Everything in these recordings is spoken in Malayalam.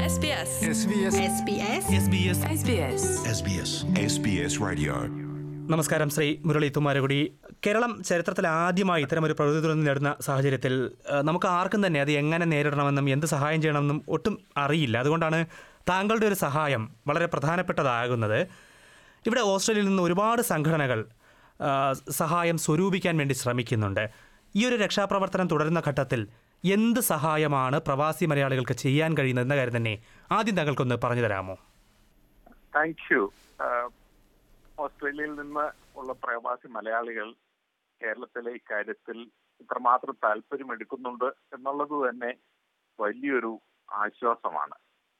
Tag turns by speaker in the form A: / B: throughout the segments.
A: SBS
B: SBS
C: SBS
A: SBS
B: SBS SBS Radio
D: നമസ്കാരം ശ്രീ മുരളി തുമ്മാരകുടി കേരളം ചരിത്രത്തിൽ ആദ്യമായി ഇത്തരമൊരു പ്രകൃതി ദുരന്തം നേടുന്ന സാഹചര്യത്തിൽ ആ, നമുക്ക് ആർക്കും തന്നെ അത് എങ്ങനെ നേരിടണമെന്നും എന്ത് സഹായം ചെയ്യണമെന്നും ഒട്ടും അറിയില്ല അതുകൊണ്ടാണ് താങ്കളുടെ ഒരു സഹായം വളരെ പ്രധാനപ്പെട്ടതാകുന്നത് ഇവിടെ ഓസ്ട്രേലിയയിൽ നിന്ന് ഒരുപാട് സംഘടനകൾ ആ, സഹായം സ്വരൂപിക്കാൻ വേണ്ടി ശ്രമിക്കുന്നുണ്ട് ഈ ഒരു രക്ഷാപ്രവർത്തനം തുടരുന്ന ഘട്ടത്തിൽ എന്ത് സഹായമാണ് പ്രവാസി മലയാളികൾക്ക് ചെയ്യാൻ കഴിയുന്നത് എന്ന കാര്യം തന്നെ ആദ്യം താങ്കൾക്കൊന്ന് പറഞ്ഞു തരാമോ
E: താങ്ക് യു ഓസ്ട്രേലിയയിൽ നിന്ന് ഉള്ള പ്രവാസി മലയാളികൾ കേരളത്തിലെ ഇക്കാര്യത്തിൽ ഇത്രമാത്രം താല്പര്യമെടുക്കുന്നുണ്ട് എന്നുള്ളത് തന്നെ വലിയൊരു ആശ്വാസമാണ്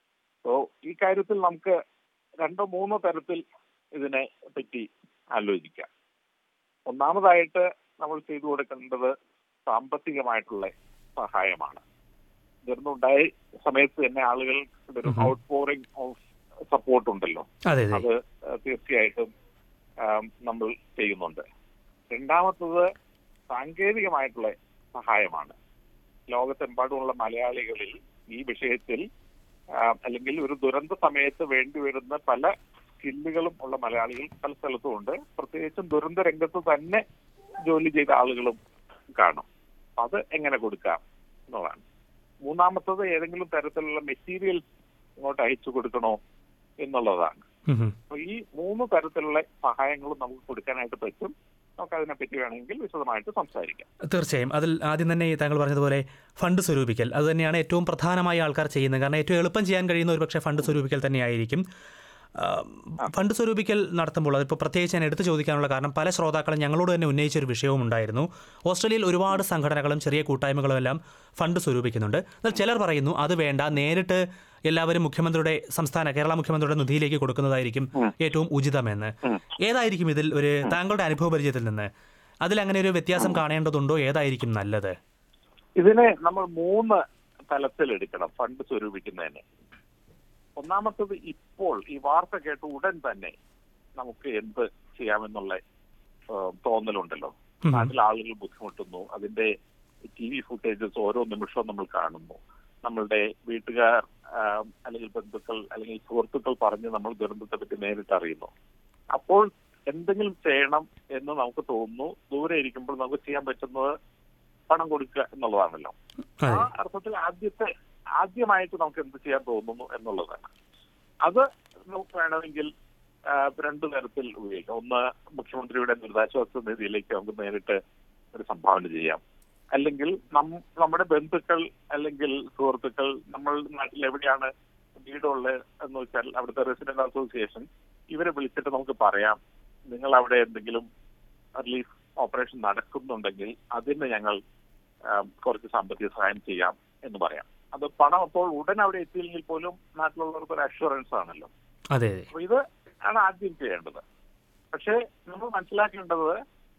E: സോ ഈ കാര്യത്തിൽ നമുക്ക് രണ്ടോ മൂന്നോ തരത്തിൽ ഇതിനെ പറ്റി ആലോചിക്കാം ഒന്നാമതായിട്ട് നമ്മൾ ചെയ്തു കൊടുക്കേണ്ടത് സാമ്പത്തികമായിട്ടുള്ള സഹായമാണ് ദുരന്തമുണ്ടായ സമയത്ത് തന്നെ ആളുകൾ ഒരു ഔട്ട് പോറിംഗ് ഓഫ് സപ്പോർട്ട് ഉണ്ടല്ലോ
D: അതെ അതെ
E: അത് ഏഹ്, തീർച്ചയായിട്ടും ആം, നമ്മൾ ചെയ്യുന്നുണ്ട് രണ്ടാമത്തത് സാങ്കേതികമായിട്ടുള്ള സഹായമാണ് ലോകത്തെമ്പാടുമുള്ള മലയാളികളിൽ ഈ വിഷയത്തിൽ ആ, അല്ലെങ്കിൽ ഒരു ദുരന്ത സമയത്ത് വേണ്ടിവരുന്ന പല സ്കില്ലുകളും ഉള്ള മലയാളികൾ പല സ്ഥലത്തും ഉണ്ട് പ്രത്യേകിച്ചും ദുരന്ത രംഗത്ത് തന്നെ ജോലി ചെയ്ത ആളുകളും കാണും അത് എങ്ങനെ കൊടുക്കാം എന്നുള്ളതാണ് മൂന്നാമത്തത് ഏതെങ്കിലും തരത്തിലുള്ള മെറ്റീരിയൽസ് ഇങ്ങോട്ട് അയച്ചു കൊടുക്കണോ എന്നുള്ളതാണ്
D: ഉം ഉം.
E: അപ്പൊ ഈ മൂന്ന് തരത്തിലുള്ള സഹായങ്ങളും നമുക്ക് കൊടുക്കാനായിട്ട് പറ്റും നമുക്ക് അതിനെപ്പറ്റി വേണമെങ്കിൽ വിശദമായിട്ട് സംസാരിക്കാം
D: തീർച്ചയായും അതിൽ ആദ്യം തന്നെ താങ്കൾ പറഞ്ഞതുപോലെ ഫണ്ട് സ്വരൂപിക്കൽ അത് തന്നെയാണ് ഏറ്റവും പ്രധാനമായി ആൾക്കാർ ചെയ്യുന്നത് കാരണം ഏറ്റവും എളുപ്പം ചെയ്യാൻ കഴിയുന്ന ഒരു പക്ഷേ ഫണ്ട് സ്വരൂപിക്കൽ തന്നെയായിരിക്കും ആ, ഫണ്ട് സ്വരൂപിക്കൽ നടത്തുമ്പോൾ അതിപ്പോൾ പ്രത്യേകിച്ച് ഞാൻ എടുത്തു ചോദിക്കാനുള്ള കാരണം പല ശ്രോതാക്കളും ഞങ്ങളോട് തന്നെ ഉന്നയിച്ച ഒരു വിഷയവും ഉണ്ടായിരുന്നു ഓസ്ട്രേലിയയിൽ ഒരുപാട് സംഘടനകളും ചെറിയ കൂട്ടായ്മകളും എല്ലാം ഫണ്ട് സ്വരൂപിക്കുന്നുണ്ട് എന്നാൽ ചിലർ പറയുന്നു അത് വേണ്ട നേരിട്ട് എല്ലാവരും മുഖ്യമന്ത്രിയുടെ സംസ്ഥാന കേരള മുഖ്യമന്ത്രിയുടെ നിധിയിലേക്ക് കൊടുക്കുന്നതായിരിക്കും ഏറ്റവും ഉചിതമെന്ന് ഏതായിരിക്കും ഇതിൽ ഒരു താങ്കളുടെ അനുഭവ പരിചയത്തിൽ നിന്ന് അതിൽ അങ്ങനെ ഒരു വ്യത്യാസം കാണേണ്ടതുണ്ടോ ഏതായിരിക്കും നല്ലത്
E: ഇതിനെ നമ്മൾ മൂന്ന് തലത്തിൽ എടുക്കണം ഫണ്ട് സ്വരൂപിക്കുന്നതിന് ഒന്നാമത്തത് ഇപ്പോൾ ഈ വാർത്ത കേട്ട് ഉടൻ തന്നെ നമുക്ക് എന്ത് ചെയ്യാമെന്നുള്ള ഏഹ്, തോന്നലുണ്ടല്ലോ
D: ഉം.
E: നാട്ടിൽ ആളുകൾ ബുദ്ധിമുട്ടുന്നു അതിന്റെ ടി വി ഫുട്ടേജസ് ഓരോ നിമിഷവും നമ്മൾ കാണുന്നു നമ്മളുടെ വീട്ടുകാർ ആം, അല്ലെങ്കിൽ ബന്ധുക്കൾ അല്ലെങ്കിൽ സുഹൃത്തുക്കൾ പറഞ്ഞ് നമ്മൾ ദുരന്തത്തെ പറ്റി നേരിട്ട് അറിയുന്നു അപ്പോൾ എന്തെങ്കിലും ചെയ്യണം എന്ന് നമുക്ക് തോന്നുന്നു ദൂരെ ഇരിക്കുമ്പോൾ നമുക്ക് ചെയ്യാൻ പറ്റുന്നത് പണം കൊടുക്കുക എന്നുള്ളതാണല്ലോ ആ
D: അതെ
E: അർത്ഥത്തിൽ ആദ്യത്തെ ആദ്യമായിട്ട് നമുക്ക് എന്ത് ചെയ്യാൻ തോന്നുന്നു എന്നുള്ളതാണ് അത് നമുക്ക് വേണമെങ്കിൽ ആ, രണ്ടു തരത്തിൽ ഉപയോഗിക്കാം ഒന്ന് മുഖ്യമന്ത്രിയുടെ ദുരിതാശ്വാസ നിധിയിലേക്ക് നമുക്ക് നേരിട്ട് ഒരു സംഭാവന ചെയ്യാം അല്ലെങ്കിൽ നം- നമ്മുടെ ബന്ധുക്കൾ അല്ലെങ്കിൽ സുഹൃത്തുക്കൾ നമ്മൾ നാട്ടിൽ എവിടെയാണ് വീടുള്ളത് എന്ന് വെച്ചാൽ അവിടുത്തെ റെസിഡന്റ് അസോസിയേഷൻ ഇവരെ വിളിച്ചിട്ട് നമുക്ക് പറയാം നിങ്ങൾ അവിടെ എന്തെങ്കിലും റിലീഫ് ഓപ്പറേഷൻ നടക്കുന്നുണ്ടെങ്കിൽ അതിന് ഞങ്ങൾ ആ, കുറച്ച് സാമ്പത്തിക സഹായം ചെയ്യാം എന്ന് പറയാം അത് പണം അപ്പോൾ ഉടൻ അവിടെ എത്തിയില്ലെങ്കിൽ പോലും നാട്ടിലുള്ളവർക്ക് ഒരു അഷുറൻസ് ആണല്ലോ
D: അതെ അതെ
E: അപ്പൊ ഇത് ആണ് ആദ്യം ചെയ്യേണ്ടത് പക്ഷേ നമ്മൾ മനസ്സിലാക്കേണ്ടത്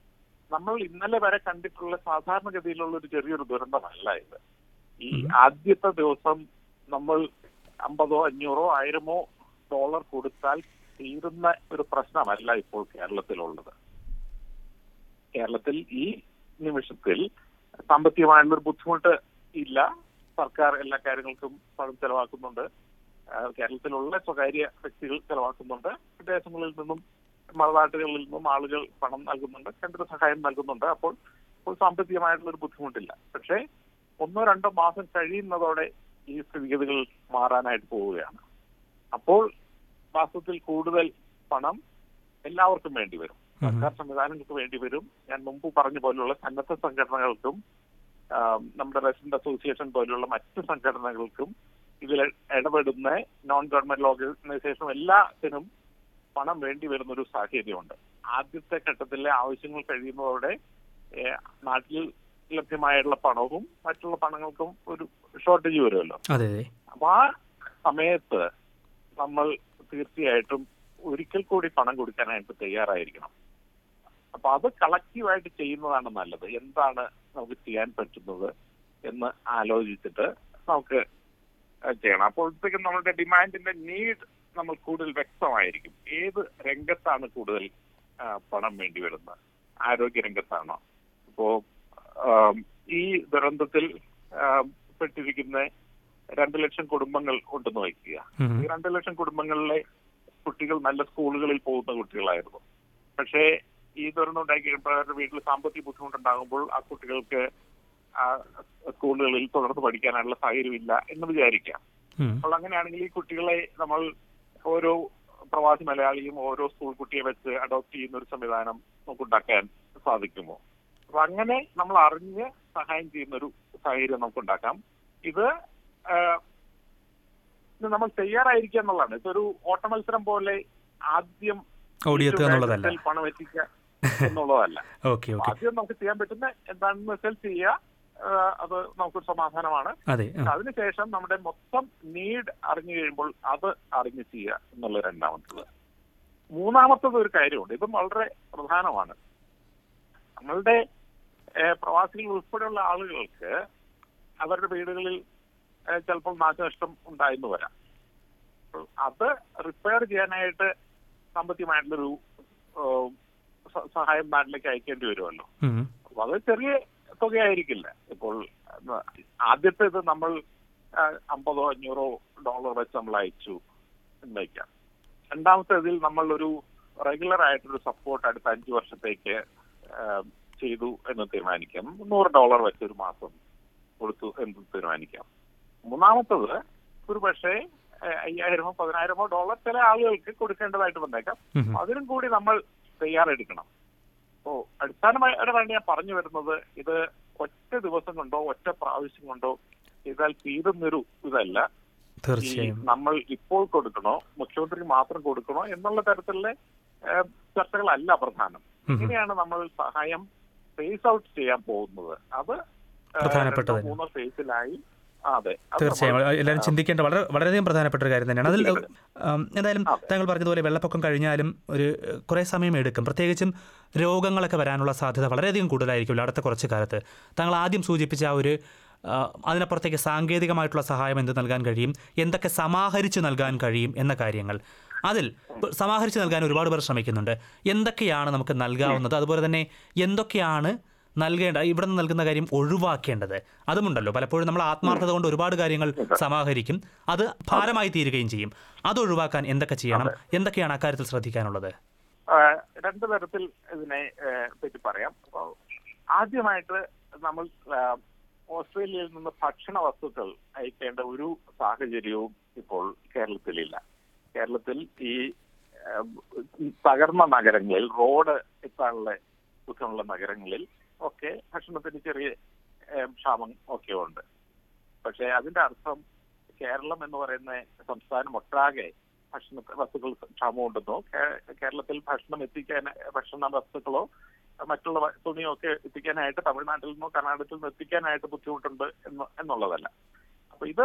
E: നമ്മൾ ഇന്നലെ വരെ കണ്ടിട്ടുള്ള സാധാരണഗതിയിലുള്ള ഒരു ചെറിയൊരു ദുരന്തമല്ല ഇത് ഈ ആദ്യത്തെ ദിവസം നമ്മൾ അമ്പതോ അഞ്ഞൂറോ ആയിരമോ ഡോളർ കൊടുത്താൽ തീരുന്ന ഒരു പ്രശ്നമല്ല ഇപ്പോൾ കേരളത്തിലുള്ളത് കേരളത്തിൽ ഈ നിമിഷത്തിൽ സാമ്പത്തികമായുള്ള ഒരു ബുദ്ധിമുട്ട് ഇല്ല സർക്കാർ എല്ലാ കാര്യങ്ങൾക്കും പണം ചെലവാക്കുന്നുണ്ട് ആ, കേരളത്തിലുള്ള സ്വകാര്യ വ്യക്തികൾ ചെലവാക്കുന്നുണ്ട് വിദേശങ്ങളിൽ നിന്നും മറുനാട്ടുകളിൽ നിന്നും ആളുകൾ പണം നൽകുന്നുണ്ട് കേന്ദ്ര സഹായം നൽകുന്നുണ്ട് അപ്പോൾ ഇപ്പോൾ സാമ്പത്തികമായിട്ടുള്ള ഒരു ബുദ്ധിമുട്ടില്ല പക്ഷേ ഒന്നോ രണ്ടോ മാസം കഴിയുന്നതോടെ ഈ സ്ഥിതിഗതികൾ മാറാനായിട്ട് പോവുകയാണ് അപ്പോൾ വാസ്തവത്തിൽ കൂടുതൽ പണം എല്ലാവർക്കും വേണ്ടി വരും സർക്കാർ സംവിധാനങ്ങൾക്ക് വേണ്ടി വരും ഞാൻ മുമ്പ് പറഞ്ഞ പോലുള്ള സന്നദ്ധ സംഘടനകൾക്കും ആം, നമ്മുടെ റെസിഡന്റ് അസോസിയേഷൻ പോലുള്ള മറ്റ് സംഘടനകൾക്കും ഇതിൽ ഇടപെടുന്ന നോൺ ഗവൺമെന്റ് ഓർഗനൈസേഷനും എല്ലാത്തിനും പണം വേണ്ടി വരുന്ന ഒരു സാഹചര്യമുണ്ട് ആദ്യത്തെ ഘട്ടത്തിലെ ആവശ്യങ്ങൾ കഴിയുന്നതോടെ ഏഹ്, നാട്ടിൽ ലഭ്യമായുള്ള പണവും മറ്റുള്ള പണങ്ങൾക്കും ഒരു ഷോർട്ടേജ് വരുമല്ലോ
D: അതെ അതെ
E: അപ്പൊ ആ സമയത്ത് നമ്മൾ തീർച്ചയായിട്ടും ഒരിക്കൽ കൂടി പണം കൊടുക്കാനായിട്ട് തയ്യാറായിരിക്കണം അപ്പൊ അത് കളക്റ്റീവായിട്ട് ചെയ്യുന്നതാണ് നല്ലത് എന്താണ് നമുക്ക് ചെയ്യാൻ പറ്റുന്നത് എന്ന് ആലോചിച്ചിട്ട് നമുക്ക് അത് ചെയ്യണം അപ്പോഴത്തേക്കും നമ്മുടെ ഡിമാൻഡിന്റെ നീഡ് നമ്മൾ കൂടുതൽ വ്യക്തമായിരിക്കും ഏത് രംഗത്താണ് കൂടുതൽ ആ, പണം വേണ്ടി വരുന്നത് ആരോഗ്യ രംഗത്താണോ ഇപ്പോ ആം, ഈ ദുരന്തത്തിൽ ആം, പെട്ടിരിക്കുന്ന രണ്ട് ലക്ഷം കുടുംബങ്ങൾ ഉണ്ടെന്ന് വയ്ക്കുക
D: ഉം.
E: ഈ രണ്ട് ലക്ഷം കുടുംബങ്ങളിലെ കുട്ടികൾ നല്ല സ്കൂളുകളിൽ പോകുന്ന കുട്ടികളായിരുന്നു പക്ഷേ ഈ ദുരന്തം ഉണ്ടാക്കി കഴിയുമ്പോൾ അവരുടെ വീട്ടിൽ സാമ്പത്തിക ബുദ്ധിമുട്ടുണ്ടാകുമ്പോൾ ആ കുട്ടികൾക്ക് ആ സ്കൂളുകളിൽ തുടർന്ന് പഠിക്കാനുള്ള സാഹചര്യമില്ല എന്ന് വിചാരിക്കാം
D: ഉം.
E: അപ്പോൾ അങ്ങനെയാണെങ്കിൽ ഈ കുട്ടികളെ നമ്മൾ ഓരോ പ്രവാസി മലയാളിയും ഓരോ സ്കൂൾ കുട്ടിയെ വെച്ച് അഡോപ്റ്റ് ചെയ്യുന്ന ഒരു സംവിധാനം നമുക്ക് ഉണ്ടാക്കാൻ സാധിക്കുമോ അപ്പൊ അങ്ങനെ നമ്മൾ അറിഞ്ഞ് സഹായം ചെയ്യുന്ന ഒരു സാഹചര്യം നമുക്ക് ഉണ്ടാക്കാം ഇത് ആ, ഇത് നമ്മൾ തയ്യാറായിരിക്കുക എന്നുള്ളതാണ് ഇതൊരു ഓട്ട മത്സരം പോലെ ആദ്യം
D: ഓടിയെത്തുക എന്നുള്ളതല്ല
E: ഏറ്റവും പണം എത്തിക്കുക എന്നുള്ളതല്ല
D: ഓക്കെ ഓക്കെ
E: ആദ്യം നമുക്ക് ചെയ്യാൻ പറ്റുന്ന എന്താണെന്ന് വെച്ചാൽ ചെയ്യുക ആ, അത് നമുക്കൊരു സമാധാനമാണ്
D: അതെ ആ.
E: അതിനുശേഷം നമ്മുടെ മൊത്തം നീഡ് അറിഞ്ഞു കഴിയുമ്പോൾ അത് അറിഞ്ഞ് ചെയ്യുക എന്നുള്ള രണ്ടാമത്തത് മൂന്നാമത്തത് ഒരു കാര്യമുണ്ട് ഇതും വളരെ പ്രധാനമാണ് നമ്മളുടെ ഏഹ്, പ്രവാസികൾ ഉൾപ്പെടെയുള്ള ആളുകൾക്ക് അവരുടെ വീടുകളിൽ ഏഹ്, ചിലപ്പോൾ നാശനഷ്ടം ഉണ്ടായെന്ന് വരാം അപ്പോൾ അത് റിപ്പയർ ചെയ്യാനായിട്ട് സാമ്പത്തികമായിട്ടുള്ളൊരു ഏഹ്, സ- സഹായം നാട്ടിലേക്ക് അയക്കേണ്ടി വരുമല്ലോ
D: ഉം.
E: അപ്പൊ അത് ചെറിയ തുകയായിരിക്കില്ല ഇപ്പോൾ ആ, ആദ്യത്തെ ഇത് നമ്മൾ ആ, അമ്പതോ അഞ്ഞൂറോ ഡോളർ വെച്ച് നമ്മൾ അയച്ചു എന്ന് വയ്ക്കാം രണ്ടാമത്തെ ഇതിൽ നമ്മൾ ഒരു റെഗുലർ ആയിട്ടൊരു സപ്പോർട്ട് അടുത്ത അഞ്ചു വർഷത്തേക്ക് ആ, ചെയ്തു എന്ന് തീരുമാനിക്കാം നൂറ് ഡോളർ വെച്ച് ഒരു മാസം കൊടുത്തു എന്ന് തീരുമാനിക്കാം മൂന്നാമത്തത് ഒരു പക്ഷേ അയ്യായിരമോ പതിനായിരമോ ഡോളർ ചില ആളുകൾക്ക് കൊടുക്കേണ്ടതായിട്ട് വന്നേക്കാം
D: ഉം.
E: അതിനും കൂടി നമ്മൾ തയ്യാറെടുക്കണം ഓ അടിസ്ഥാനമായിട്ടാണ് ഞാൻ പറഞ്ഞു വരുന്നത് ഇത് ഒറ്റ ദിവസം കൊണ്ടോ ഒറ്റ പ്രാവശ്യം കൊണ്ടോ ചെയ്താൽ തീരുന്നൊരു ഇതല്ല ഈ
D: തീർച്ചയായും
E: നമ്മൾ ഇപ്പോൾ കൊടുക്കണോ മുഖ്യമന്ത്രിക്ക് മാത്രം കൊടുക്കണോ എന്നുള്ള തരത്തിലുള്ള ഏഹ്, ചർച്ചകളല്ല പ്രധാനം
D: ഉം.
E: ഇങ്ങനെയാണ് നമ്മൾ സഹായം ഫേസ് ഔട്ട് ചെയ്യാൻ പോകുന്നത് അത് ഏഹ്,
D: പ്രധാനപ്പെട്ടത്
E: രണ്ടോ മൂന്നോ ഫേസിലായി ആ, അതെ അത്
D: തീർച്ചയായും
E: നമ്മൾ,
D: എല്ലാവരും
E: ആ,
D: ചിന്തിക്കേണ്ട വളരെ വളരെയധികം പ്രധാനപ്പെട്ട ഒരു കാര്യം തന്നെയാണ് അതിൽ
E: ചിന്തിക്കേണ്ടത്.
D: ഉം, എന്തായാലും
E: അതെ.
D: താങ്കൾ പറഞ്ഞതുപോലെ വെള്ളപ്പൊക്കം കഴിഞ്ഞാലും ഒരു ഏഹ്, കുറേ സമയം എടുക്കും പ്രത്യേകിച്ചും രോഗങ്ങളൊക്കെ വരാനുള്ള സാധ്യത വളരെയധികം കൂടുതലായിരിക്കുമല്ലോ അടുത്ത കുറച്ച് കാലത്ത് താങ്കൾ ആദ്യം സൂചിപ്പിച്ച ആ ഒരു ആ, അതിനപ്പുറത്തേക്ക് സാങ്കേതികമായിട്ടുള്ള സഹായം എന്ത് നൽകാൻ കഴിയും എന്തൊക്കെ സമാഹരിച്ച് നൽകാൻ കഴിയും എന്ന കാര്യങ്ങൾ അതിൽ ഇപ്പ- സമാഹരിച്ച് നൽകാൻ ഒരുപാട് പേർ ശ്രമിക്കുന്നുണ്ട് എന്തൊക്കെയാണ് നമുക്ക് നൽകാവുന്നത് അതുപോലെ തന്നെ എന്തൊക്കെയാണ് നൽകേണ്ട ഇവിടെ നിന്ന് നൽകുന്ന കാര്യം ഒഴിവാക്കേണ്ടത് അതുമുണ്ടല്ലോ പലപ്പോഴും നമ്മൾ ആത്മാർത്ഥത കൊണ്ട് ഒരുപാട് കാര്യങ്ങൾ സമാഹരിക്കും അത് ഭാരമായി തീരുകയും ചെയ്യും അത് ഒഴിവാക്കാൻ എന്തൊക്കെ ചെയ്യണം എന്തൊക്കെയാണ് അക്കാര്യത്തിൽ ശ്രദ്ധിക്കാനുള്ളത്
E: ആ, രണ്ട് തരത്തിൽ ഇതിനെ ഏ, പറ്റി പറയാം അപ്പൊ ആദ്യമായിട്ട് നമ്മൾ ആ, ഓസ്ട്രേലിയയിൽ നിന്ന് ഭക്ഷണ വസ്തുക്കൾ അയക്കേണ്ട ഒരു സാഹചര്യവും ഇപ്പോൾ കേരളത്തിലില്ല കേരളത്തിൽ ഈ ആ, തകർന്ന നഗരങ്ങളിൽ റോഡ് എത്താനുള്ള ബുദ്ധിമുട്ടുള്ള നഗരങ്ങളിൽ ഒക്കെ ഭക്ഷണത്തിന് ചെറിയ ഏ, ക്ഷാമം ഒക്കെ ഉണ്ട് പക്ഷെ അതിന്റെ അർത്ഥം കേരളം എന്ന് പറയുന്ന സംസ്ഥാനം ഒട്ടാകെ ഭക്ഷണ വസ്തുക്കൾ ക്ഷാമമുണ്ടെന്നോ കേ- കേരളത്തിൽ ഭക്ഷണം എത്തിക്കാൻ ഭക്ഷണ വസ്തുക്കളോ മറ്റുള്ള വ- തുണിയോ ഒക്കെ എത്തിക്കാനായിട്ട് തമിഴ്നാട്ടിൽ നിന്നോ കർണാടകത്തിൽ നിന്നോ എത്തിക്കാനായിട്ട് ബുദ്ധിമുട്ടുണ്ട് എന്ന് എന്നുള്ളതല്ല അപ്പൊ ഇത്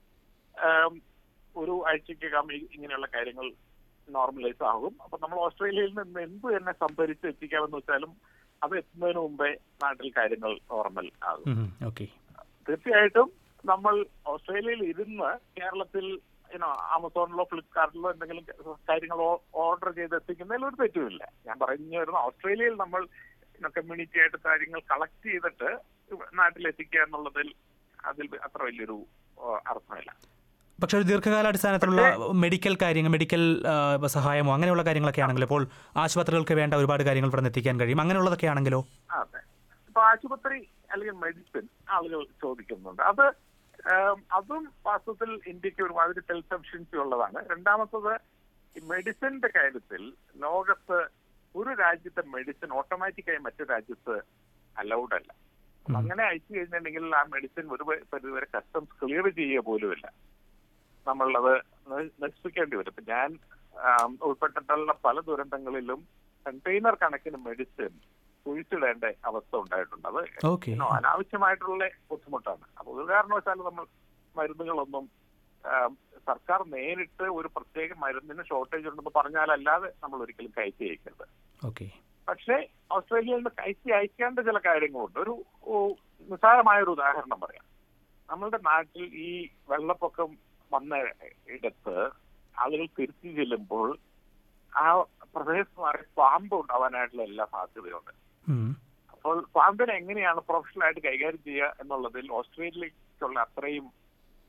E: ആം, ഒരു ആഴ്ചക്കകം ഈ- ഇങ്ങനെയുള്ള കാര്യങ്ങൾ നോർമലൈസ് ആകും അപ്പൊ നമ്മൾ ഓസ്ട്രേലിയയിൽ നിന്ന് എന്ത് തന്നെ സംഭരിച്ച് എത്തിക്കാമെന്ന് വെച്ചാലും അത് എത്തുന്നതിന് മുമ്പേ നാട്ടിൽ കാര്യങ്ങൾ നോർമൽ ആകും
D: ഓക്കെ
E: തീർച്ചയായിട്ടും നമ്മൾ ഓസ്ട്രേലിയയിൽ ഇരുന്ന് കേരളത്തിൽ യുനോ ആമസോണിലോ ഫ്ലിപ്കാർട്ടിലോ എന്തെങ്കിലും കാര്യങ്ങൾ ഓർഡർ ചെയ്ത് എത്തിക്കുന്നതിൽ ഒരു തെറ്റുമില്ല ഞാൻ പറഞ്ഞു വരുന്ന ഓസ്ട്രേലിയയിൽ നമ്മൾ കമ്മ്യൂണിറ്റി ആയിട്ട് കാര്യങ്ങൾ കളക്ട് ചെയ്തിട്ട് നാട്ടിൽ എത്തിക്കുക എന്നുള്ളതിൽ അതിൽ അത്ര വലിയൊരു ആ, അർത്ഥമില്ല
D: പക്ഷേ ഒരു ദീർഘകാലാടിസ്ഥാനത്തിലുള്ള മെഡിക്കൽ കാര്യങ്ങൾ മെഡിക്കൽ ആ, സഹായമോ അങ്ങനെയുള്ള കാര്യങ്ങളൊക്കെ ആണെങ്കിലോ ഇപ്പോൾ ആശുപത്രികൾക്ക് വേണ്ട ഒരുപാട് കാര്യങ്ങൾ ഇവിടെ നിന്ന് എത്തിക്കാൻ കഴിയും അങ്ങനെയുള്ളതൊക്കെ ആണെങ്കിലോ
E: അതെ ഇപ്പൊ ആശുപത്രി അല്ലെങ്കിൽ മെഡിസിൻ ആളുകൾ ചോദിക്കുന്നുണ്ട് അത് ആം, അതും വാസ്തവത്തിൽ ഇന്ത്യക്ക് ഒരുമാതിരി സെൽഫ് സഫിഷ്യൻസി ഉള്ളതാണ് രണ്ടാമത്തത് ഈ മെഡിസിന്റെ കാര്യത്തിൽ ലോകത്ത് ഒരു രാജ്യത്തെ മെഡിസിൻ ഓട്ടോമാറ്റിക്കായി മറ്റു രാജ്യത്ത് അലൗഡ് അല്ല അപ്പൊ അങ്ങനെ അയച്ചു കഴിഞ്ഞിട്ടുണ്ടെങ്കിൽ ആ മെഡിസിൻ ഒരു പ- പരിധിവരെ കസ്റ്റംസ് ക്ലിയർ ചെയ്യുക പോലുമില്ല നമ്മളത് ന- നശിപ്പിക്കേണ്ടി വരും ഇപ്പൊ ഞാൻ ആം, ഉൾപ്പെട്ടിട്ടുള്ള പല ദുരന്തങ്ങളിലും കണ്ടെയ്നർ കണക്കിന് മെഡിസിൻ കുഴിച്ചിടേണ്ട അവസ്ഥ ഉണ്ടായിട്ടുണ്ട് അത്
D: ഓക്കെ
E: you know, അനാവശ്യമായിട്ടുള്ള ബുദ്ധിമുട്ടാണ് അപ്പൊ ഒരു കാരണവശാലും നമ്മൾ മരുന്നുകളൊന്നും ആം, സർക്കാർ നേരിട്ട് ഒരു പ്രത്യേക മരുന്നിന് ഷോർട്ടേജ് ഉണ്ടെന്ന് പറഞ്ഞാലല്ലാതെ നമ്മൾ ഒരിക്കലും കയറ്റി അയക്കരുത്
D: ഓക്കെ
E: പക്ഷേ ഓസ്ട്രേലിയയിൽ നിന്ന് കയറ്റി അയക്കേണ്ട ചില കാര്യങ്ങളുണ്ട് ഒരു ഓ, നിസ്സാരമായ ഒരു ഉദാഹരണം പറയാം നമ്മളുടെ നാട്ടിൽ ഈ വെള്ളപ്പൊക്കം വന്ന ഇടത്ത് ആളുകൾ തിരിച്ചു ചെല്ലുമ്പോൾ ആ പ്രദേശത്ത് നിറയെ പാമ്പ് ഉണ്ടാവാനായിട്ടുള്ള എല്ലാ സാധ്യതയുണ്ട് അപ്പോൾ പാമ്പിനെ എങ്ങനെയാണ് പ്രൊഫഷണൽ ആയിട്ട് കൈകാര്യം ചെയ്യുക എന്നുള്ളതിൽ ഓസ്ട്രേലിയക്കുള്ള അത്രയും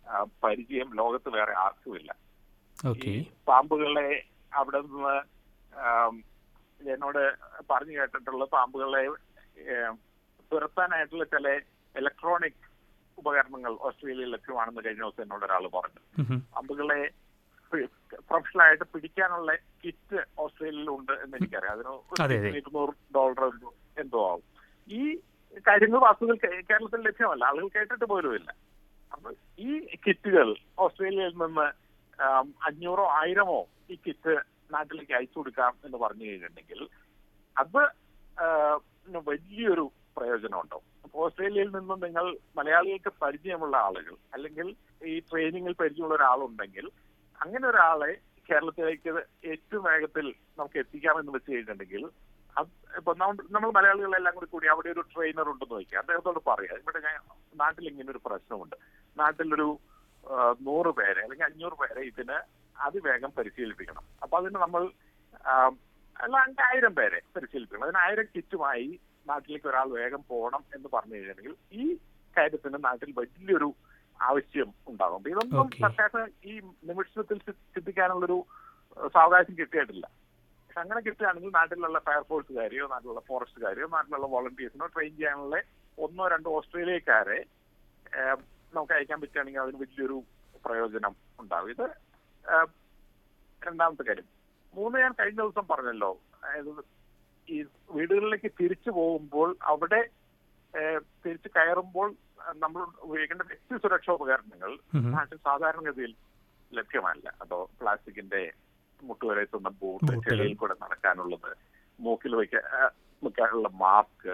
E: ആ, പരിചയം ലോകത്ത് വേറെ ആർക്കുമില്ല
D: ഓക്കെ
E: ഈ പാമ്പുകളെ അവിടെ നിന്ന് ആം, എന്നോട് പറഞ്ഞു കേട്ടിട്ടുള്ള പാമ്പുകളെ ഏം, തുരത്താനായിട്ടുള്ള ചില ഇലക്ട്രോണിക് ഉപകരണങ്ങൾ ഓസ്ട്രേലിയയിൽ ലഭ്യമാണെന്ന് കഴിഞ്ഞ ദിവസം എന്നോട് ഒരാൾ പറഞ്ഞു പാമ്പുകളെ പ്രൊഫഷണൽ ആയിട്ട് പിടിക്കാനുള്ള കിറ്റ് ഓസ്ട്രേലിയയിൽ ഉണ്ട് എന്ന് എനിക്കറിയാം അതിന്
D: അതെ, അതെ.
E: ഒരു ഇരുന്നൂറ് ഡോളർ എന്തോ എന്തോ ആവും ഈ കാര്യങ്ങൾ വാസ്തുവിൽ കേ- കേരളത്തിൽ ലഭ്യമല്ല ആളുകൾ കേട്ടിട്ട് പോലുമില്ല അപ്പൊ ഈ കിറ്റുകൾ ഓസ്ട്രേലിയയിൽ നിന്ന് ആം, അഞ്ഞൂറോ ആയിരമോ ഈ കിറ്റ് നാട്ടിലേക്ക് അയച്ചു കൊടുക്കാം എന്ന് പറഞ്ഞു കഴിഞ്ഞിട്ടുണ്ടെങ്കിൽ അത് ആ, ന് വലിയൊരു പ്രയോജനമുണ്ടാവും അപ്പൊ ഓസ്ട്രേലിയയിൽ നിന്ന് നിങ്ങൾ മലയാളികൾക്ക് പരിചയമുള്ള ആളുകൾ അല്ലെങ്കിൽ ഈ ട്രെയിനിങ്ങിൽ പരിചയമുള്ള ഒരാളുണ്ടെങ്കിൽ അങ്ങനെ ഒരാളെ കേരളത്തിലേക്ക് ഏറ്റവും വേഗത്തിൽ നമുക്ക് എത്തിക്കാമെന്ന് വെച്ച് കഴിഞ്ഞിട്ടുണ്ടെങ്കിൽ അത് ഇപ്പൊ നമ്മ- നമ്മൾ മലയാളികളെല്ലാം കൂടി കൂടി അവിടെ ഒരു ട്രെയിനർ ഉണ്ടെന്ന് വയ്ക്കുക അദ്ദേഹത്തോട് പറയാം ഇവിടെ ഞാൻ നാട്ടിൽ ഇങ്ങനെ ഒരു പ്രശ്നമുണ്ട് നാട്ടിലൊരു ആ, നൂറ് പേരെ അല്ലെങ്കിൽ അഞ്ഞൂറ് പേരെ ഇതിന് അതിവേഗം പരിശീലിപ്പിക്കണം അപ്പൊ അതിന് നമ്മൾ ആ, അല്ല അഞ്ചായിരം പേരെ പരിശീലിപ്പിക്കണം അതിന് ആയിരം കിറ്റുമായി നാട്ടിലേക്ക് ഒരാൾ വേഗം പോകണം എന്ന് പറഞ്ഞു കഴിഞ്ഞിട്ടുണ്ടെങ്കിൽ ഈ കാര്യത്തിന് നാട്ടിൽ വലിയൊരു ആവശ്യം ഉണ്ടാകും അപ്പൊ ഇതൊന്നും
D: Okay.
E: സർക്കാരിന് ഈ നിമിഷത്തിൽ ചി- ചിന്തിക്കാനുള്ളൊരു ഏഹ്, സാവകാശം കിട്ടിയിട്ടില്ല പക്ഷെ അങ്ങനെ കിട്ടുകയാണെങ്കിൽ നാട്ടിലുള്ള ഫയർഫോഴ്സുകാരെയോ നാട്ടിലുള്ള ഫോറസ്റ്റുകാരെയോ നാട്ടിലുള്ള വോളണ്ടിയേഴ്സിനോ ട്രെയിൻ ചെയ്യാനുള്ള ഒന്നോ രണ്ടോ ഓസ്ട്രേലിയക്കാരെ ഏഹ്, നമുക്ക് അയക്കാൻ പറ്റുകയാണെങ്കിൽ അതിന് വലിയൊരു പ്രയോജനം ഉണ്ടാകും ഇത് ഏഹ്, രണ്ടാമത്തെ കാര്യം മൂന്ന് ഞാൻ കഴിഞ്ഞ ദിവസം പറഞ്ഞല്ലോ അതായത് ഈ വീടുകളിലേക്ക് തിരിച്ചു പോകുമ്പോൾ അവിടെ ഏഹ്, തിരിച്ചു കയറുമ്പോൾ അഹ് നമ്മൾ ഉപയോഗിക്കേണ്ട വ്യക്തി സുരക്ഷാ ഉപകരണങ്ങൾ നാട്ടിൽ സാധാരണഗതിയിൽ ലഭ്യമല്ല അതോ പ്ലാസ്റ്റിക്കിന്റെ മുട്ടുവരെത്തുന്ന ബൂട്ട്
D: ബൂട്ടുകൾ.
E: ചെളിയിൽ കൂടെ നടക്കാനുള്ളത് മൂക്കിൽ വയ്ക്ക ആ, വെക്കാനുള്ള മാസ്ക്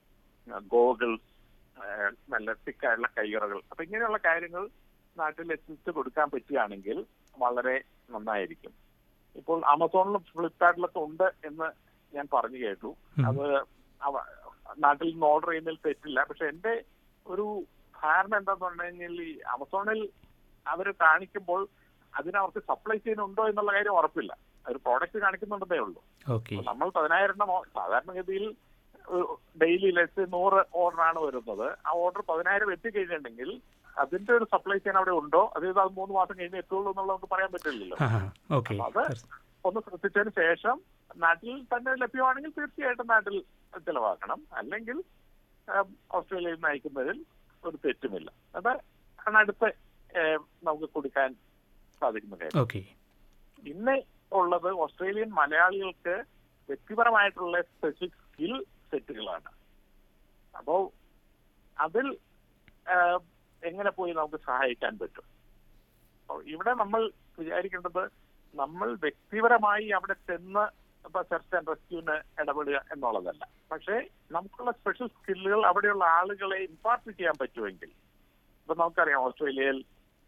E: ഗോഗിൾസ് നല്ല തിക്കായുള്ള കയ്യുറകൾ അപ്പൊ ഇങ്ങനെയുള്ള കാര്യങ്ങൾ നാട്ടിൽ എത്തിച്ചു കൊടുക്കാൻ പറ്റുകയാണെങ്കിൽ വളരെ നന്നായിരിക്കും ഇപ്പോൾ ആമസോണിലും ഫ്ലിപ്കാർട്ടിലൊക്കെ ഉണ്ട് എന്ന് ഞാൻ പറഞ്ഞു കേട്ടു
D: ഉം.
E: അത് അവ- നാട്ടിൽ നിന്ന് ഓർഡർ ചെയ്യുന്നതിൽ തെറ്റില്ല പക്ഷെ എന്റെ ഒരു ധാരണ എന്താന്ന് പറഞ്ഞു കഴിഞ്ഞാൽ ഈ ആമസോണിൽ അവർ കാണിക്കുമ്പോൾ അതിന് അവർക്ക് സപ്ലൈ ചെയ്യുന്നുണ്ടോ എന്നുള്ള കാര്യം ഉറപ്പില്ല ഒരു പ്രോഡക്റ്റ് കാണിക്കുന്നുണ്ടെന്നേ ഉള്ളൂ
D: ഓക്കെ
E: അപ്പൊ നമ്മൾ പതിനായിരം എണ്ണം ഓ- സാധാരണഗതിയിൽ ഡെയിലി ലെസ് നൂറ് ഓർഡറാണ് വരുന്നത് ആ ഓർഡർ പതിനായിരം എത്തിക്കഴിഞ്ഞിട്ടുണ്ടെങ്കിൽ അതിന്റെ ഒരു സപ്ലൈ ചെയിൻ അവിടെ ഉണ്ടോ അതായത് അത് മൂന്ന് മാസം കഴിഞ്ഞ് എത്തുള്ളൂ എന്നുള്ളത് നമുക്ക് പറയാൻ പറ്റില്ലല്ലോ
D: ഓക്കെ
E: അപ്പൊ അത് ഒന്ന് ശ്രദ്ധിച്ചതിന് ശേഷം നാട്ടിൽ തന്നെ ലഭ്യമാണെങ്കിൽ തീർച്ചയായിട്ടും നാട്ടിൽ ചിലവാക്കണം അല്ലെങ്കിൽ ആം, ഓസ്ട്രേലിയയിൽ നിന്ന് അയക്കുന്നതിൽ ഒരു തെറ്റുമില്ല അത് ആണ് അടുത്ത ഏം, നമുക്ക് കൊടുക്കാൻ സാധിക്കുന്ന കാര്യം
D: ഓക്കെ
E: ഇന്ന് ഉള്ളത് ഓസ്ട്രേലിയൻ മലയാളികൾക്ക് വ്യക്തിപരമായിട്ടുള്ള സ്പെസിഫിക് സ്കിൽ സെറ്റുകളാണ് അപ്പോ അതിൽ ആഹ്, എങ്ങനെ പോയി നമുക്ക് സഹായിക്കാൻ പറ്റും അപ്പോ ഇവിടെ നമ്മൾ വിചാരിക്കേണ്ടത് നമ്മൾ വ്യക്തിപരമായി അവിടെ ചെന്ന് ഇപ്പൊ സെർച്ച് ആൻഡ് റെസ്ക്യൂവിന് ഇടപെടുക എന്നുള്ളതല്ല പക്ഷേ നമുക്കുള്ള സ്പെഷ്യൽ സ്കില്ലുകൾ അവിടെയുള്ള ആളുകളെ ഇമ്പാർട്ട് ചെയ്യാൻ പറ്റുമെങ്കിൽ ഇപ്പൊ നമുക്കറിയാം ഓസ്ട്രേലിയയിൽ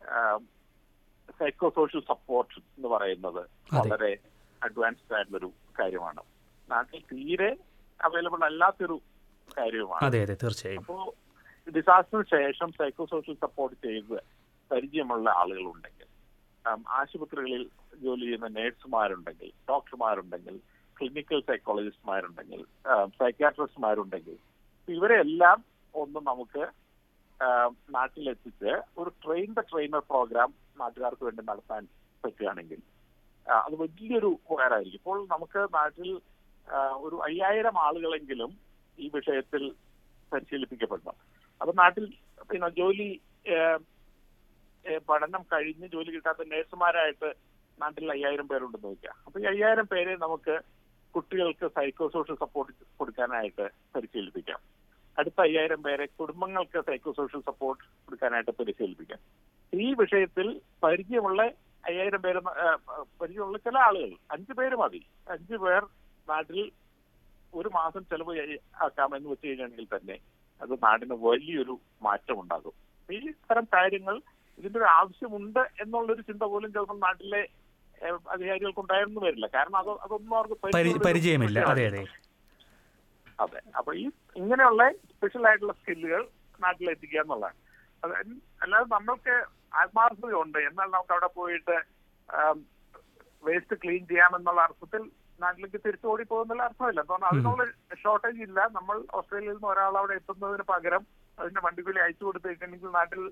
E: സൈക്കോ സോഷ്യൽ സപ്പോർട്ട് എന്ന് പറയുന്നത് വളരെ അഡ്വാൻസ്ഡ് ആയിട്ടുള്ളൊരു കാര്യമാണ് നാട്ടിൽ തീരെ അവൈലബിൾ അല്ലാത്തൊരു കാര്യവുമാണ്
D: അതെ അതെ തീർച്ചയായും
E: അപ്പോ ഡിസാസ്റ്ററിന് ശേഷം സൈക്കോ സോഷ്യൽ സപ്പോർട്ട് ചെയ്ത് പരിചയമുള്ള ആളുകളുണ്ടെങ്കിൽ ആം, ആശുപത്രികളിൽ ജോലി ചെയ്യുന്ന നേഴ്സുമാരുണ്ടെങ്കിൽ ഡോക്ടർമാരുണ്ടെങ്കിൽ ക്ലിനിക്കൽ സൈക്കോളജിസ്റ്റുമാരുണ്ടെങ്കിൽ സൈക്യാട്രിസ്റ്റുമാരുണ്ടെങ്കിൽ ഇവരെല്ലാം ഒന്ന് നമുക്ക് ആം, നാട്ടിലെത്തിച്ച് ഒരു ട്രെയിൻ ദ ട്രെയിനർ പ്രോഗ്രാം നാട്ടുകാർക്ക് വേണ്ടി നടത്താൻ പറ്റുകയാണെങ്കിൽ ആ, അത് വലിയൊരു ഉപകാരമായിരിക്കും ഇപ്പോൾ നമുക്ക് നാട്ടിൽ ആ, ഒരു അയ്യായിരം ആളുകളെങ്കിലും ഈ വിഷയത്തിൽ പരിശീലിപ്പിക്കപ്പെടണം അപ്പൊ നാട്ടിൽ പിന്നെ ജോലി ഏഹ്, ഏഹ്, പഠനം കഴിഞ്ഞ് ജോലി കിട്ടാത്ത നഴ്സുമാരായിട്ട് നാട്ടിൽ അയ്യായിരം പേരുണ്ടെന്ന് നോക്കുക അപ്പൊ ഈ അയ്യായിരം പേരെ നമുക്ക് കുട്ടികൾക്ക് സൈക്കോ സോഷ്യൽ സപ്പോർട്ട് കൊടുക്കാനായിട്ട് പരിശീലിപ്പിക്കാം അടുത്ത അയ്യായിരം പേരെ കുടുംബങ്ങൾക്ക് സൈക്കോ സോഷ്യൽ സപ്പോർട്ട് കൊടുക്കാനായിട്ട് പരിശീലിപ്പിക്കാം ഈ വിഷയത്തിൽ പരിചയമുള്ള അയ്യായിരം പേര് ന- ഏഹ്, പരിചയമുള്ള ചില ആളുകൾ അഞ്ചു പേര് മതി അഞ്ചു പേർ നാട്ടിൽ ഒരു മാസം ചെലവ് ചെയ്യ- ആക്കാമെന്ന് വെച്ച് കഴിഞ്ഞാണെങ്കിൽ തന്നെ അത് നാടിന് വലിയൊരു മാറ്റം ഉണ്ടാകും ഈ തരം കാര്യങ്ങൾ ഇതിന്റെ ഒരു ആവശ്യമുണ്ട് എന്നുള്ളൊരു ചിന്ത പോലും ചിലപ്പോൾ നാട്ടിലെ ഏഹ്, അധികാരികൾക്ക് ഉണ്ടായിരുന്നു വരില്ല കാരണം അത് അതൊന്നും അവർക്ക്
D: പരി-
E: പരിചയമുള്ള ഒരു
D: പരിചയമില്ല അതെ
E: വിഷയമല്ല.
D: അതെ
E: അതെ അപ്പൊ ഈ ഇങ്ങനെയുള്ള സ്പെഷ്യൽ ആയിട്ടുള്ള സ്കില്ലുകൾ നാട്ടിലെത്തിക്കുക എന്നുള്ളതാണ് അത് അല്ലാതെ നമ്മൾക്ക് ആത്മാർത്ഥതയുണ്ട് എന്നാൽ നമുക്ക് അവിടെ പോയിട്ട് വേസ്റ്റ് ക്ലീൻ ചെയ്യാമെന്നുള്ള അർത്ഥത്തിൽ നാട്ടിലേക്ക് തിരിച്ചു ഓടി പോകുന്നുള്ള അർത്ഥമില്ല കാരണം അതിനുള്ള ഷോർട്ടേജ് ഇല്ല നമ്മൾ ഓസ്ട്രേലിയയിൽ നിന്ന് ഒരാൾ അവിടെ എത്തുന്നതിന് പകരം അതിന്റെ വണ്ടിക്കൂലി അയച്ചു കൊടുത്തിട്ടുണ്ടെങ്കിൽ നാട്ടിൽ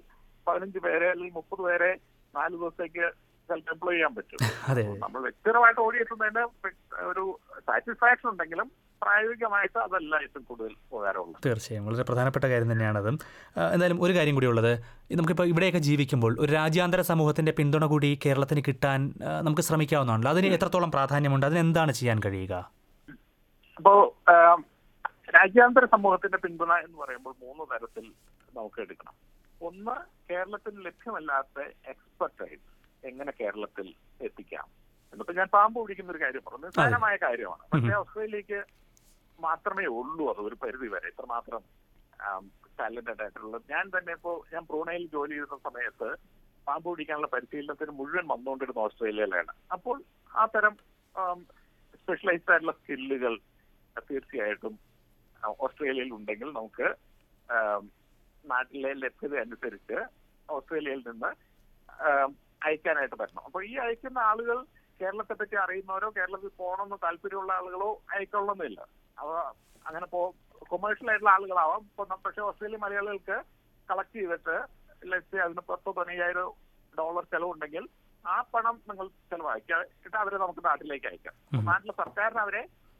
E: പതിനഞ്ച് പേരെ അല്ലെങ്കിൽ മുപ്പത് പേരെ നാല് ദിവസത്തേക്ക് സെൽഫ് എംപ്ലോയ് ചെയ്യാൻ പറ്റും
D: അതെ
E: നമ്മൾ വ്യക്തിപരമായിട്ട് ഓടിയെത്തുന്നതിന് ഒരു സാറ്റിസ്ഫാക്ഷൻ ഉണ്ടെങ്കിലും പ്രായോഗികമായിട്ട് അതല്ല ഏറ്റവും കൂടുതൽ ഉപകാരമുള്ളത്
D: തീർച്ചയായും വളരെ പ്രധാനപ്പെട്ട കാര്യം തന്നെയാണത് ആ, എന്തായാലും ഒരു കാര്യം കൂടി ഉള്ളത് ഈ നമുക്കിപ്പോൾ ഇവിടെയൊക്കെ ജീവിക്കുമ്പോൾ ഒരു രാജ്യാന്തര സമൂഹത്തിൻ്റെ പിന്തുണ കൂടി കേരളത്തിന് കിട്ടാൻ ആ, നമുക്ക് ശ്രമിക്കാവുന്നതാണല്ലോ അതിന് എത്രത്തോളം പ്രാധാന്യമുണ്ട് അതിന് എന്താണ് ചെയ്യാൻ കഴിയുക
E: അപ്പോ ആം, രാജ്യാന്തര സമൂഹത്തിന്റെ പിന്തുണ എന്ന് പറയുമ്പോൾ മൂന്ന് തരത്തിൽ നമുക്ക് എടുക്കണം ഒന്ന് കേരളത്തിൽ ലഭ്യമല്ലാത്ത എക്സ്പെർട്ടൈസ് എങ്ങനെ കേരളത്തിൽ എത്തിക്കാം എന്നിപ്പോ ഞാൻ പാമ്പ് പിടിക്കുന്ന ഒരു കാര്യം പറഞ്ഞു നിസ്സാരമായ കാര്യമാണ് പക്ഷേ ഓസ്ട്രേലിയക്ക് മാത്രമേ ഉള്ളൂ അത് ഒരു പരിധി വരെ ഇത്രമാത്രം ടാലന്റഡ് ആയിട്ടുള്ള ഞാൻ തന്നെ ഇപ്പോ ഞാൻ ബ്രൂണയിൽ ജോലി ചെയ്യുന്ന സമയത്ത് പാമ്പ് പിടിക്കാനുള്ള പരിശീലനത്തിന് മുഴുവൻ വന്നുകൊണ്ടിരുന്ന ഓസ്ട്രേലിയയിലാണ് അപ്പോൾ ആ തരം സ്പെഷ്യലൈസ്ഡ് ആയിട്ടുള്ള സ്കില്ലുകൾ തീർച്ചയായിട്ടും ആ, ഓസ്ട്രേലിയയിൽ ഉണ്ടെങ്കിൽ നമുക്ക് ആം, നാട്ടിലെ ലഭ്യത അനുസരിച്ച് ഓസ്ട്രേലിയയിൽ നിന്ന് ആം, അയക്കാനായിട്ട് പറ്റണം അപ്പോൾ ഈ അയക്കുന്ന ആളുകൾ കേരളത്തെ പറ്റി അറിയുന്നവരോ കേരളത്തിൽ പോകണമെന്ന് താല്പര്യമുള്ള ആളുകളോ അയക്കൊള്ളുന്നില്ല അവ അങ്ങനെ പോ കൊമേഴ്ഷ്യൽ ആയിട്ടുള്ള ആളുകളാവാം ഇപ്പൊ നം- പക്ഷെ ഓസ്ട്രേലിയ മലയാളികൾക്ക് കളക്ട് ചെയ്തിട്ട് ലക്ഷ്യം അതിന് പത്തോ പതിനയ്യായിരം ഡോളർ ചെലവുണ്ടെങ്കിൽ ആ പണം നിങ്ങൾ ചെലവാക്കിയിട്ട് അവരെ നമുക്ക് നാട്ടിലേക്ക് അയക്കാം അപ്പൊ നാട്ടിലെ സർക്കാരിന് അവരെ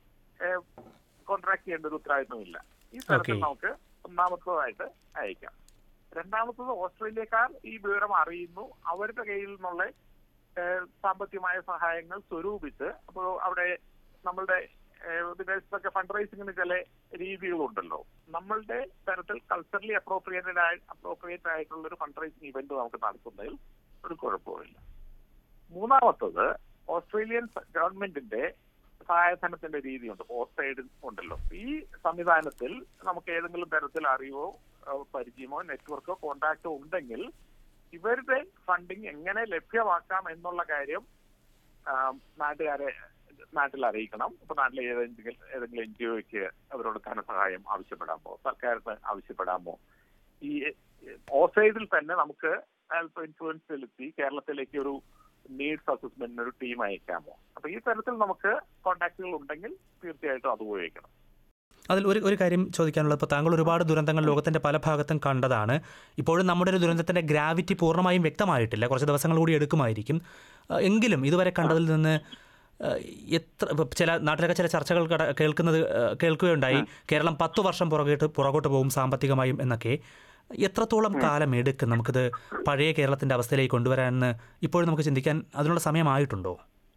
E: കോൺട്രാക്ട് ചെയ്യേണ്ട ഒരു ഉത്തരവാദിത്വമില്ല ഈ തരത്തിൽ
D: Okay.
E: നമുക്ക് ഒന്നാമത്തതായിട്ട് അയക്കാം രണ്ടാമത്തത് ഓസ്ട്രേലിയക്കാർ ഈ വിവരം അറിയുന്നു അവരുടെ കയ്യിൽ നിന്നുള്ള ഏഹ്, സാമ്പത്തികമായ സഹായങ്ങൾ സ്വരൂപിച്ച് അപ്പോൾ അവിടെ നമ്മളുടെ ഏഹ്, വിദേശത്തൊക്കെ ഫണ്ട് റൈസിങ്ങിന് ചില രീതികളുണ്ടല്ലോ നമ്മളുടെ തരത്തിൽ കൾച്ചറലി അപ്രോപ്രിയേറ്റഡ് ആയി അപ്രോപ്രിയേറ്റ് ആയിട്ടുള്ള ഒരു ഫണ്ട് റൈസിങ് ഇവന്റ് നമുക്ക് നടത്തുന്നതിൽ ഒരു കുഴപ്പമില്ല മൂന്നാമത്തത് ഓസ്ട്രേലിയൻ സ- ഗവൺമെന്റിന്റെ സഹായധനത്തിന്റെ രീതിയുണ്ട് പോസ്റ്റ് സൈഡ് ഉണ്ടല്ലോ ഈ സംവിധാനത്തിൽ നമുക്ക് ഏതെങ്കിലും തരത്തിൽ അറിവോ ഏഹ്, പരിചയമോ നെറ്റ്വർക്കോ കോണ്ടാക്റ്റോ ഉണ്ടെങ്കിൽ ഇവരുടെ ഫണ്ടിങ് എങ്ങനെ ലഭ്യമാക്കാം എന്നുള്ള കാര്യം ആം, നാട്ടുകാരെ നാട്ടിൽ അറിയിക്കണം ഇപ്പൊ നാട്ടിലെ ഏതെങ്കിലും ഏതെങ്കിലും എൻ ജി ഒക്ക് അവരോട് ധനസഹായം ആവശ്യപ്പെടാമോ സർക്കാരിന് ആവശ്യപ്പെടാമോ ഈ ഓസൈഡിൽ തന്നെ നമുക്ക് അല്പം ഇൻഫ്ലുവൻസ് ചെലുത്തി കേരളത്തിലേക്ക് ഒരു നീഡ്സ് അസസ്മെന്റിന് ഒരു ടീം അയക്കാമോ അപ്പൊ ഈ തരത്തിൽ നമുക്ക് കോണ്ടാക്റ്റുകൾ ഉണ്ടെങ്കിൽ തീർച്ചയായിട്ടും അത് ഉപയോഗിക്കണം
D: അതിൽ ഒരു ഒരു കാര്യം ചോദിക്കാനുള്ളത് ഇപ്പോൾ താങ്കൾ ഒരുപാട് ദുരന്തങ്ങൾ ലോകത്തിൻ്റെ പല ഭാഗത്തും കണ്ടതാണ് ഇപ്പോഴും നമ്മുടെ ഒരു ദുരന്തത്തിൻ്റെ ഗ്രാവിറ്റി പൂർണ്ണമായും വ്യക്തമായിട്ടില്ല കുറച്ച് ദിവസങ്ങൾ കൂടി എടുക്കുമായിരിക്കും ആ, എങ്കിലും ഇതുവരെ കണ്ടതിൽ നിന്ന് ആ, എത്ര ഇപ്പൊ ചില നാട്ടിലൊക്കെ ചില ചർച്ചകൾ കട- കേൾക്കുന്നത് ആ, കേൾക്കുകയുണ്ടായി കേരളം പത്തു വർഷം പുറകോട്ട് പുറകോട്ട് പോകും സാമ്പത്തികമായും എന്നൊക്കെ എത്രത്തോളം കാലം എടുക്കും നമുക്കിത് പഴയ കേരളത്തിൻ്റെ അവസ്ഥയിലേക്ക് കൊണ്ടുവരാനെന്ന് ഇപ്പോഴും നമുക്ക് ചിന്തിക്കാൻ അതിനുള്ള സമയമായിട്ടുണ്ടോ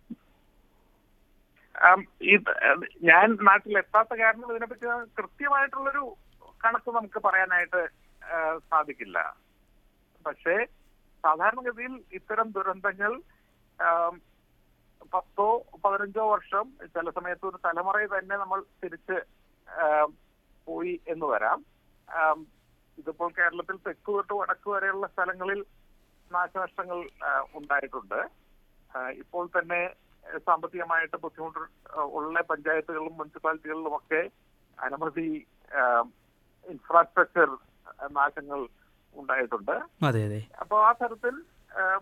E: ആം, ഈ ഏഹ്, ഞാൻ നാട്ടിലെത്താത്ത കാരണം ഇതിനെപ്പറ്റി കൃത്യമായിട്ടുള്ളൊരു കണക്ക് നമുക്ക് പറയാനായിട്ട് ഏഹ്, സാധിക്കില്ല പക്ഷേ സാധാരണഗതിയിൽ ഇത്തരം ദുരന്തങ്ങൾ ആം, പത്തോ പതിനഞ്ചോ വർഷം ചില സമയത്ത് ഒരു തലമുറയെ തന്നെ നമ്മൾ തിരിച്ച് ആം, പോയി എന്ന് വരാം ആം, ഇതിപ്പോൾ കേരളത്തിൽ തെക്ക് തൊട്ട് വടക്ക് വരെയുള്ള സ്ഥലങ്ങളിൽ നാശനഷ്ടങ്ങൾ ആ, ഉണ്ടായിട്ടുണ്ട് ആ, ഇപ്പോൾ തന്നെ ഏഹ്, സാമ്പത്തികമായിട്ട് ബുദ്ധിമുട്ട് ഏഹ്, ഉള്ള പഞ്ചായത്തുകളിലും മുനിസിപ്പാലിറ്റികളിലും ഒക്കെ അനവധി ഇൻഫ്രാസ്ട്രക്ചർ നാശങ്ങൾ ഉണ്ടായിട്ടുണ്ട്
D: അതെ അതെ
E: അപ്പോൾ ആ തരത്തിൽ ഏഹ്,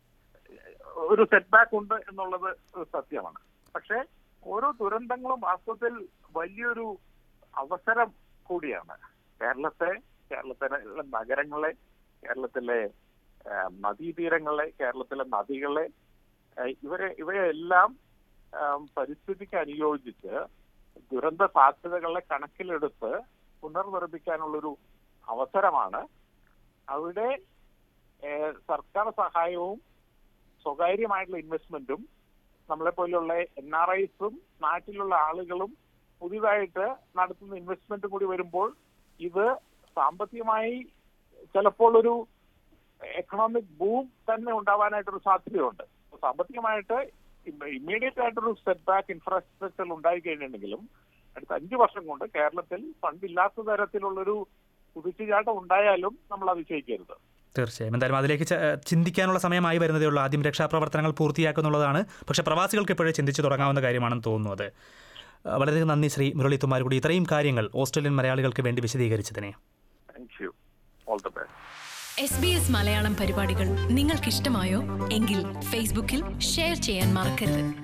E: ഒരു സെറ്റ് ബാക്ക് ഉണ്ട് എന്നുള്ളത് ഒരു സത്യമാണ് പക്ഷേ ഓരോ ദുരന്തങ്ങളും വാസ്തവത്തിൽ വലിയൊരു അവസരം കൂടിയാണ് കേരളത്തെ കേരളത്തിലെ നഗരങ്ങളെ കേരളത്തിലെ ഏഹ്, നദീതീരങ്ങളെ കേരളത്തിലെ നദികളെ ഏഹ്, ഇവരെ ഇവയെല്ലാം ഏഹ്, പരിസ്ഥിതിക്ക് അനുയോജിച്ച് ദുരന്ത സാധ്യതകളെ കണക്കിലെടുത്ത് പുനർനിർമ്മിക്കാനുള്ളൊരു അവസരമാണ് അവിടെ ഏഹ്, സർക്കാർ സഹായവും സ്വകാര്യമായിട്ടുള്ള ഇൻവെസ്റ്റ്മെന്റും നമ്മളെ പോലെയുള്ള എൻ ആർ ഐസും നാട്ടിലുള്ള ആളുകളും പുതിയതായിട്ട് നടത്തുന്ന ഇൻവെസ്റ്റ്മെന്റും കൂടി വരുമ്പോൾ ഇത് സാമ്പത്തികമായി ചിലപ്പോൾ ഒരു എക്കണോമിക് ബൂം തന്നെ ഉണ്ടാവാനായിട്ടൊരു സാധ്യതയുണ്ട് അപ്പൊ സാമ്പത്തികമായിട്ട് ഇമ്മീഡിയറ്റ് ആയിട്ടൊരു സെറ്റ് ബാക്ക് ഇൻഫ്രാസ്ട്രക്ചർ ഉണ്ടായി കഴിഞ്ഞിട്ടുണ്ടെങ്കിലും അടുത്ത അഞ്ചു വർഷം കൊണ്ട് കേരളത്തിൽ ഫണ്ടില്ലാത്ത തരത്തിലുള്ളൊരു കുതിച്ചുചാട്ടം ഉണ്ടായാലും നമ്മൾ അതിശയിക്കരുത്
D: തീർച്ചയായും എന്തായാലും അതിലേക്ക് ച- ചിന്തിക്കാനുള്ള സമയമായി വരുന്നതേ ഉള്ളൂ ആദ്യം രക്ഷാപ്രവർത്തനങ്ങൾ പൂർത്തിയാക്കുന്നുള്ളതാണ് പക്ഷേ പ്രവാസികൾക്ക് ഇപ്പോഴേ ചിന്തിച്ചു തുടങ്ങാവുന്ന കാര്യമാണെന്ന് തോന്നുന്നു അത് ആ, വളരെയധികം നന്ദി ശ്രീ മുരളി തുമ്മാരുകൂടി ഇത്രയും കാര്യങ്ങൾ ഓസ്ട്രേലിയൻ മലയാളികൾക്ക് വേണ്ടി വിശദീകരിച്ചതിനെ
E: thank you all the best
A: S B S Malayalam പരിപാടികൾ നിങ്ങൾക്കിഷ്ടമായോ എങ്കിൽ ഫേസ്ബുക്കിൽ ഷെയർ ചെയ്യാൻ മറക്കരുത്